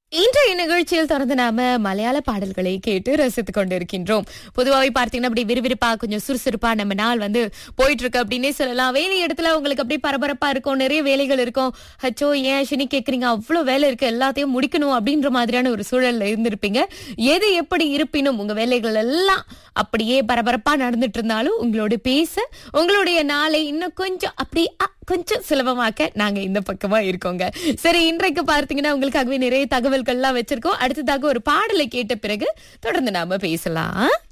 இன்றைய நிகழ்ச்சியில் தொடர்ந்து நாம மலையாள பாடல்களை கேட்டு ரசித்துக் கொண்டிருக்கின்றோம் பொதுவாகவே பார்த்தீங்கன்னா அப்படி விறுவிறுப்பா கொஞ்சம் சுறுசுறுப்பா நம்ம நாள் வந்து போயிட்டு இருக்கு அப்படின்னே சொல்லலாம் வேலை இடத்துல உங்களுக்கு அப்படியே பரபரப்பா இருக்கும் நிறைய வேலைகள் இருக்கும் அச்சோ ஏன் ஷினி கேக்குறீங்க அவ்வளவு வேலை இருக்கு எல்லாத்தையும் முடிக்கணும் அப்படின்ற மாதிரியான ஒரு சூழல்ல இருந்திருப்பீங்க எது எப்படி இருப்பினும் உங்க வேலைகள் எல்லாம் அப்படியே பரபரப்பா நடந்துட்டு இருந்தாலும் உங்களோட பேச உங்களுடைய நாளை இன்னும் கொஞ்சம் அப்படி அ, கொஞ்சம் சுலபமாக்க நாங்க இந்த பக்கமா இருக்கோங்க சரி இன்றைக்கு பார்த்தீங்கன்னா உங்களுக்காகவே நிறைய தகவல்கள்லாம் வச்சிருக்கோம் அடுத்ததாக ஒரு பாடலை கேட்ட பிறகு தொடர்ந்து நாம பேசலாம்